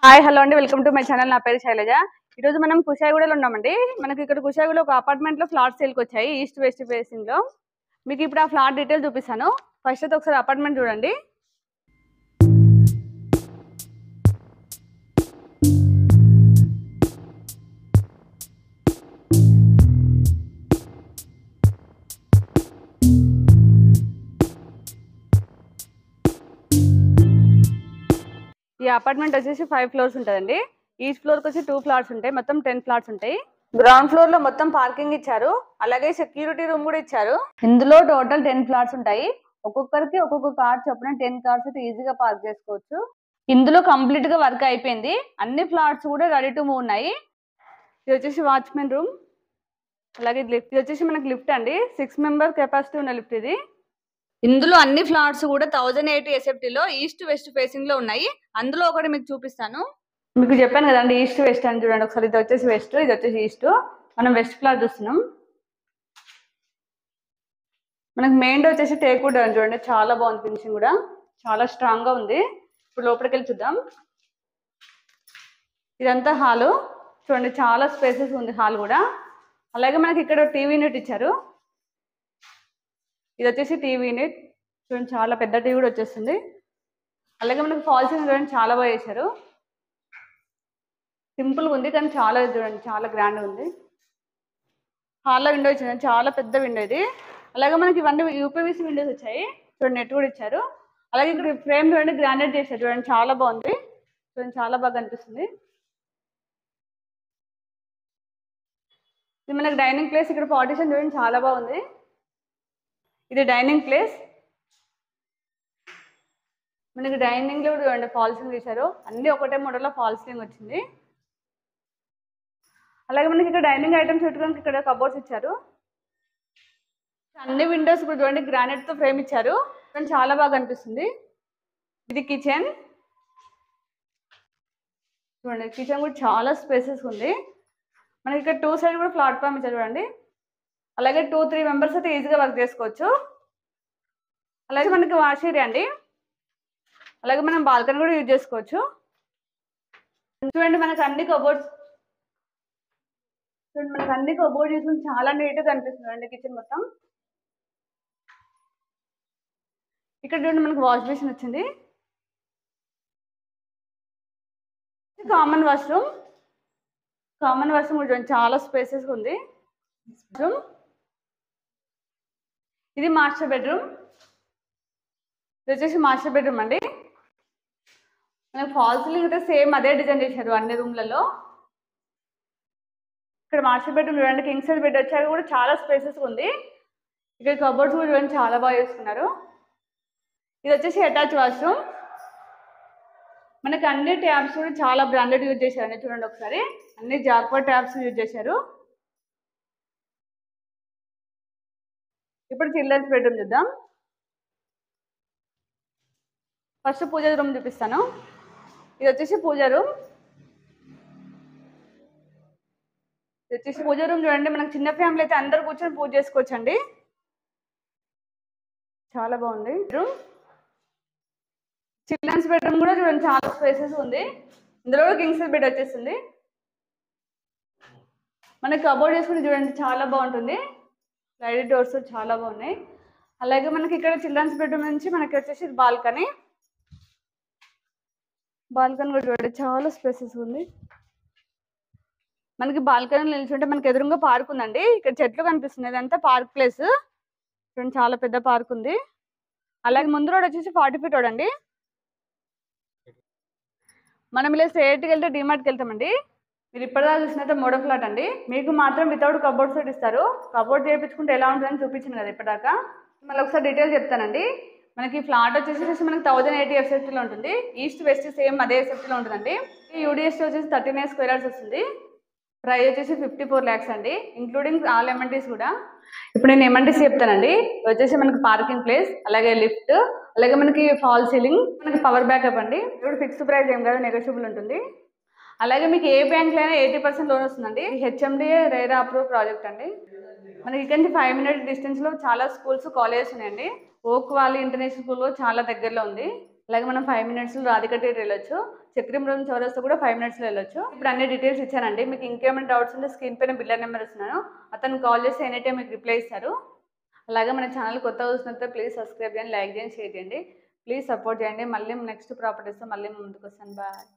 hi hello అండి welcome to my channel నా పేరు శైలజ ఈ రోజు మనం కుషాయిగూడలో ఉన్నామండి మనకి ఇక్కడ కుషాయిగూడలో ఒక అపార్ట్మెంట్ లో ఫ్లాట్ సేల్కి వచ్చాయి ఈస్ట్ వెస్ట్ ఫేసింగ్ లో మీకు ఇప్పుడు ఆ ఫ్లాట్ డీటెయిల్ చూపిస్తాను ఫస్ట్ అయితే ఒకసారి అపార్ట్మెంట్ చూడండి ఈ అపార్ట్మెంట్ వచ్చేసి ఫైవ్ ఫ్లోర్స్ ఉంటుందండి ఈచ్ ఫ్లోర్ కి వచ్చి టూ ఫ్లాట్స్ ఉంటాయి మొత్తం టెన్ ఫ్లాట్స్ ఉంటాయి గ్రౌండ్ ఫ్లోర్ లో మొత్తం పార్కింగ్ ఇచ్చారు అలాగే సెక్యూరిటీ రూమ్ కూడా ఇచ్చారు ఇందులో టోటల్ టెన్ ఫ్లాట్స్ ఉంటాయి ఒక్కొక్కరికి ఒక్కొక్క కార్ చొప్పున టెన్ కార్స్ అయితే ఈజీగా పార్క్ చేసుకోవచ్చు ఇందులో కంప్లీట్ గా వర్క్ అయిపోయింది అన్ని ఫ్లాట్స్ కూడా రెడీ టు మూవ్ ఉన్నాయి ఇది వచ్చేసి వాచ్మెన్ రూమ్ అలాగే లిఫ్ట్ ఇది వచ్చేసి మనకి లిఫ్ట్ అండి సిక్స్ మెంబర్ కెపాసిటీ ఉన్న లిఫ్ట్ ఇది ఇందులో అన్ని ఫ్లాట్స్ కూడా థౌజండ్ ఎయిటీ ఎస్ఎఫ్టీలో ఈస్ట్ వెస్ట్ ఫేసింగ్ లో ఉన్నాయి అందులో ఒకటి మీకు చూపిస్తాను మీకు చెప్పాను కదండి ఈస్ట్ వెస్ట్ అని చూడండి ఒకసారి ఇది వచ్చేసి వెస్ట్ ఇది వచ్చేసి ఈస్ట్ మనం వెస్ట్ ఫ్లాట్ చూస్తున్నాం మనకి మెయిన్ డోర్ వచ్చేసి టేక్ వుడ్ అని చూడండి చాలా బాగుంది ఫినిషింగ్ కూడా చాలా స్ట్రాంగ్ గా ఉంది ఇప్పుడు లోపలికి వెళ్ళి చూద్దాం ఇదంతా హాలు చూడండి చాలా స్పేసెస్ ఉంది హాల్ కూడా అలాగే మనకి ఇక్కడ టీవీ యూనిట్ ఇచ్చారు ఇది వచ్చేసి టీవీ యూనిట్ చూడండి చాలా పెద్ద టీవీ కూడా వచ్చేస్తుంది అలాగే మనకి ఫాల్ సీలింగ్ చూడండి చాలా బాగా చేశారు సింపుల్గా ఉంది కానీ చాలా చూడండి చాలా గ్రాండ్ ఉంది హాల్లో విండో ఇచ్చింది చాలా పెద్ద విండో ఇది అలాగే మనకి ఇవన్నీ యూపీవీసీ విండోస్ వచ్చాయి చూడండి నెట్ కూడా ఇచ్చారు అలాగే ఇక్కడ ఫ్రేమ్ చూడండి గ్రానైట్ చేశారు చూడండి చాలా బాగుంది చూడండి చాలా బాగా అనిపిస్తుంది ఇది మనకి డైనింగ్ ప్లేస్ ఇక్కడ పార్టీషన్ చూడండి చాలా బాగుంది ఇది డైనింగ్ ప్లేస్ మనకి డైనింగ్ లో చూడండి ఫాల్ సీలింగ్ తీశారు అన్ని ఒకటే మోడల్లో ఫాల్ సీలింగ్ వచ్చింది అలాగే మనకి ఇక్కడ డైనింగ్ ఐటమ్స్ పెట్టుకోవడానికి ఇక్కడ కబోర్డ్స్ ఇచ్చారు అన్ని విండోస్ ఇప్పుడు చూడండి గ్రానైట్ తో ఫ్రేమ్ ఇచ్చారు కానీ చాలా బాగా అనిపిస్తుంది ఇది కిచెన్ చూడండి కిచెన్ కూడా చాలా స్పేసెస్ ఉంది మనకి ఇక్కడ టూ సైడ్ కూడా ప్లాట్ఫామ్ ఇచ్చారు చూడండి అలాగే టూ త్రీ మెంబర్స్ అయితే ఈజీగా వర్క్ చేసుకోవచ్చు అలాగే మనకి వాష్ ఏరియా అండి అలాగే మనం బాల్కనీ కూడా యూజ్ చేసుకోవచ్చు చూడండి మనకి అన్ని కబోర్డ్స్ చూడండి మనకి అన్ని కబోర్డ్ చూసుకుని చాలా నీట్గా కనిపిస్తుంది అండి కిచెన్ మొత్తం ఇక్కడ చూడండి మనకి వాష్ బేసిన్ వచ్చింది కామన్ వాష్రూమ్ కామన్ వాష్రూమ్ కూడా చూడండి చాలా స్పేసెస్ ఉంది రూమ్ ఇది మాస్టర్ బెడ్రూమ్ ఇది వచ్చేసి మాస్టర్ బెడ్రూమ్ అండి మనకి ఫాల్ సీలింగ్ అయితే సేమ్ అదే డిజైన్ చేశారు అన్ని రూమ్లలో ఇక్కడ మాస్టర్ బెడ్రూమ్ చూడండి కింగ్ సైజ్ బెడ్ వచ్చాక కూడా చాలా స్పేసెస్ ఉంది ఇక్కడ కబోర్డ్స్ కూడా చూడండి చాలా బాగా చేసుకున్నారు ఇది వచ్చేసి అటాచ్ వాష్రూమ్ మనకి అన్ని ట్యాబ్స్ కూడా చాలా బ్రాండెడ్ యూజ్ చేశారండి చూడండి ఒకసారి అన్ని జాక్పా ట్యాబ్స్ యూజ్ చేశారు ఇప్పుడు చిల్డ్రన్స్ బెడ్రూమ్ చూద్దాం ఫస్ట్ పూజ రూమ్ చూపిస్తాను ఇది వచ్చేసి పూజ రూమ్ ఇది వచ్చేసి పూజ రూమ్ చూడండి మనకి చిన్న ఫ్యామిలీ అయితే అందరు కూర్చొని పూజ చేసుకోవచ్చు అండి చాలా బాగుంది రూమ్ చిల్డ్రన్స్ బెడ్రూమ్ కూడా చూడండి చాలా స్పేసెస్ ఉంది ఇందులో కూడా కింగ్ సైజ్ బెడ్ వచ్చేస్తుంది మనకి కబోర్డ్ చేసుకుని చూడండి చాలా బాగుంటుంది లైట్ డోర్స్ చాలా బాగున్నాయి అలాగే మనకి ఇక్కడ చిల్డ్రన్స్ బెడ్రూమ్ నుంచి మనకి వచ్చేసి బాల్కనీ బాల్కనీ కూడా చూడండి చాలా స్పేసెస్ ఉంది మనకి బాల్కనీ నిల్చుంటే మనకి ఎదురుగా పార్క్ ఉందండి ఇక్కడ చెట్లు కనిపిస్తున్నాయి ఇదంతా పార్క్ ప్లేస్ చూడండి చాలా పెద్ద పార్క్ ఉంది అలాగే ముందు రోడ్ వచ్చేసి ఫార్టీ ఫీట్ రోడ్ అండి మనం ఇలా స్ట్రేట్కి వెళ్తే డిమార్ట్కి వెళ్తామండి మీరు ఇప్పటిదాకా చూసినైతే మోడల్ ఫ్లాట్ అండి మీకు మాత్రం వితౌట్ కబోర్డ్ సెట్ ఇస్తారు కబోర్డ్ చేయించుకుంటే ఎలా ఉంటుందని చూపించాను కదా ఇప్పటిదాకా మళ్ళీ ఒకసారి డీటెయిల్ చెప్తానండి మనకి ఫ్లాట్ వచ్చేసి మనకి థౌజండ్ ఎయిటీ ఎఫ్ఎఫ్టీలో ఉంటుంది ఈస్ట్ వెస్ట్ సేమ్ అదే ఎఫ్ఎఫ్టీలో ఉంటుందండి ఈ యూడిఎస్ వచ్చేసి థర్టీ నైన్ స్క్వేర్ యార్డ్స్ వస్తుంది ప్రైస్ వచ్చేసి ఫిఫ్టీ ఫోర్ ల్యాక్స్ అండి ఇంక్లూడింగ్ ఆల్ ఎమ్ఎన్టీస్ కూడా ఇప్పుడు నేను ఎమ్ఎన్టీస్ చెప్తానండి ఇది వచ్చేసి మనకి పార్కింగ్ ప్లేస్ అలాగే లిఫ్ట్ అలాగే మనకి ఫాల్ సీలింగ్ మనకి పవర్ బ్యాకప్ అండి ఇప్పుడు ఫిక్స్డ్ ప్రైస్ ఏం కాదు నెగోషియబుల్ ఉంటుంది అలాగే మీకు ఏ బ్యాంక్లో అయినా ఎయిటీ పర్సెంట్ లోన్ వస్తుందండి హెచ్ఎండిఏ రేరా అప్రూవ్ ప్రాజెక్ట్ అండి మనకి ఇక్కడ నుంచి ఫైవ్ మినిట్ డిస్టెన్స్లో చాలా స్కూల్స్ కాలేజెస్ ఉన్నాయండి ఓక్ వాలీ ఇంటర్నేషనల్ స్కూల్ చాలా దగ్గరలో ఉంది అలాగే మనం ఫైవ్ మినిట్స్లో రాధిక థియేటర్ వెళ్ళొచ్చు చక్రీపురం చౌరస్తా కూడా ఫైవ్ మినిట్స్లో వెళ్ళొచ్చు ఇప్పుడు అన్ని డీటెయిల్స్ ఇచ్చానండి మీకు ఇంకేమైనా డౌట్స్ ఉంటే స్క్రీన్ పైన బిల్లర్ నెంబర్ ఇస్తున్నాను అతను కాల్ చేస్తే ఎనీ టైం మీకు రిప్లై ఇస్తారు అలాగే మన ఛానల్ కొత్త చూసినట్లయితే ప్లీజ్ సబ్స్క్రైబ్ చేయండి లైక్ చేయండి షేర్ చేయండి ప్లీజ్ సపోర్ట్ చేయండి మళ్ళీ నెక్స్ట్ ప్రాపర్టీస్తో మళ్ళీ ముందుకు వస్తాను బాయ్